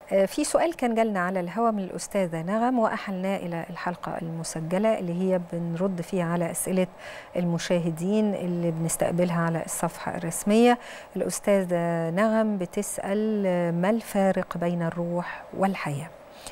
في سؤال كان جالنا على الهوا من الأستاذة نغم وأحلناه إلى الحلقة المسجلة اللي هي بنرد فيها على أسئلة المشاهدين اللي بنستقبلها على الصفحة الرسمية الأستاذة نغم بتسأل ما الفارق بين الروح والحياة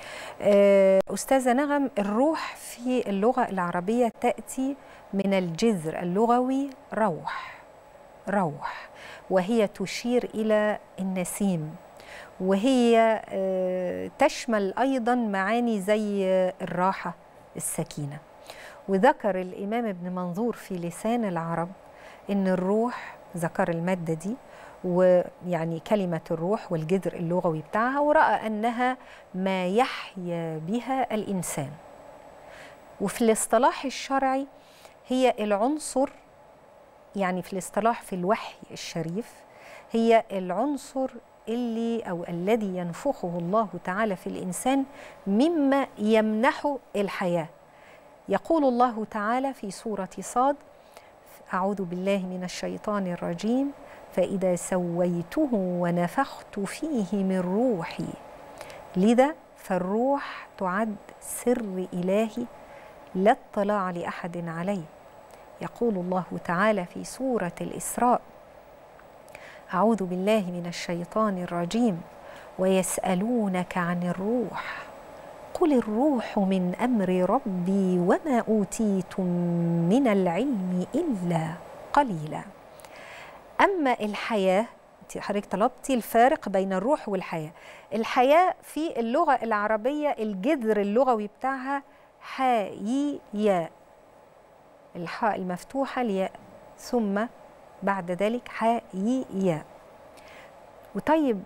أستاذة نغم الروح في اللغة العربية تأتي من الجذر اللغوي روح روح وهي تشير إلى النسيم وهي تشمل ايضا معاني زي الراحه السكينه وذكر الامام ابن منظور في لسان العرب ان الروح ذكر الماده دي ويعني كلمه الروح والجذر اللغوي بتاعها وراى انها ما يحيا بها الانسان وفي الاصطلاح الشرعي هي العنصر يعني في الاصطلاح في الوحي الشريف هي العنصر اللي او الذي ينفخه الله تعالى في الانسان مما يمنحه الحياه يقول الله تعالى في سوره صاد اعوذ بالله من الشيطان الرجيم فاذا سويته ونفخت فيه من روحي لذا فالروح تعد سر الهي لا اطلاع لاحد عليه يقول الله تعالى في سوره الاسراء أعوذ بالله من الشيطان الرجيم ويسألونك عن الروح قل الروح من أمر ربي وما أوتيتم من العلم إلا قليلا أما الحياة حضرتك طلبتي الفارق بين الروح والحياة الحياة في اللغة العربية الجذر اللغوي بتاعها حاء ياء الحاء المفتوحة الياء ثم بعد ذلك حاء ياء وطيب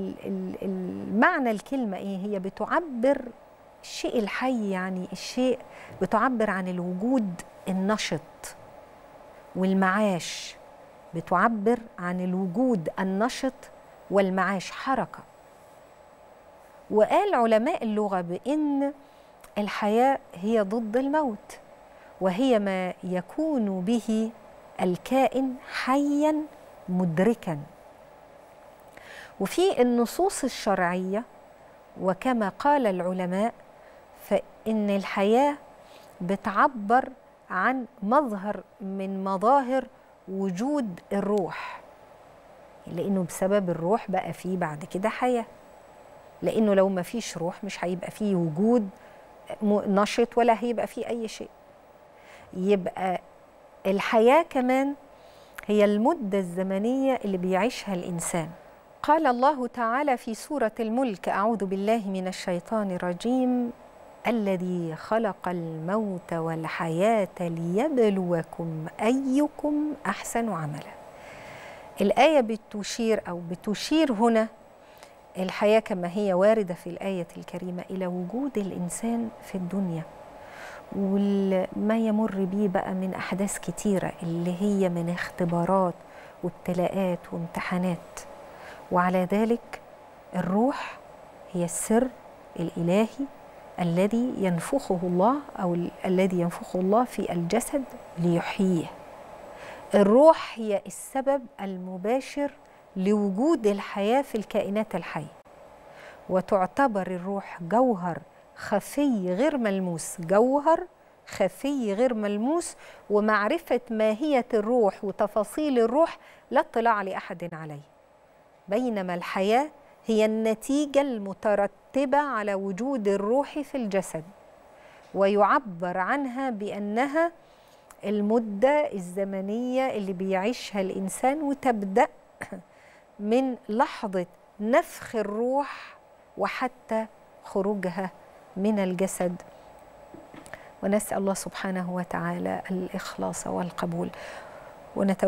المعنى الكلمة إيه هي بتعبر الشيء الحي يعني الشيء بتعبر عن الوجود النشط والمعاش بتعبر عن الوجود النشط والمعاش حركة وقال علماء اللغة بأن الحياة هي ضد الموت وهي ما يكون به الكائن حيا مدركا وفي النصوص الشرعيه وكما قال العلماء فان الحياه بتعبر عن مظهر من مظاهر وجود الروح لانه بسبب الروح بقى فيه بعد كده حياه لانه لو ما فيش روح مش هيبقى فيه وجود نشط ولا هيبقى فيه اي شيء يبقى الحياة كمان هي المدة الزمنية اللي بيعيشها الإنسان قال الله تعالى في سورة الملك أعوذ بالله من الشيطان الرجيم الذي خلق الموت والحياة ليبلوكم أيكم أحسن عملا الآية بتشير أو بتشير هنا الحياة كما هي واردة في الآية الكريمة إلى وجود الإنسان في الدنيا وما يمر بيه بقى من أحداث كتيرة اللي هي من اختبارات وابتلاءات وامتحانات وعلى ذلك الروح هي السر الإلهي الذي ينفخه الله أو الذي ينفخه الله في الجسد ليحييه الروح هي السبب المباشر لوجود الحياة في الكائنات الحية وتعتبر الروح جوهر خفي غير ملموس جوهر خفي غير ملموس ومعرفة ماهية الروح وتفاصيل الروح لا اطلاع لأحد عليه بينما الحياة هي النتيجة المترتبة على وجود الروح في الجسد ويعبر عنها بأنها المدة الزمنية اللي بيعيشها الإنسان وتبدأ من لحظة نفخ الروح وحتى خروجها من الجسد ونسأل الله سبحانه وتعالى الإخلاص والقبول ونتوجه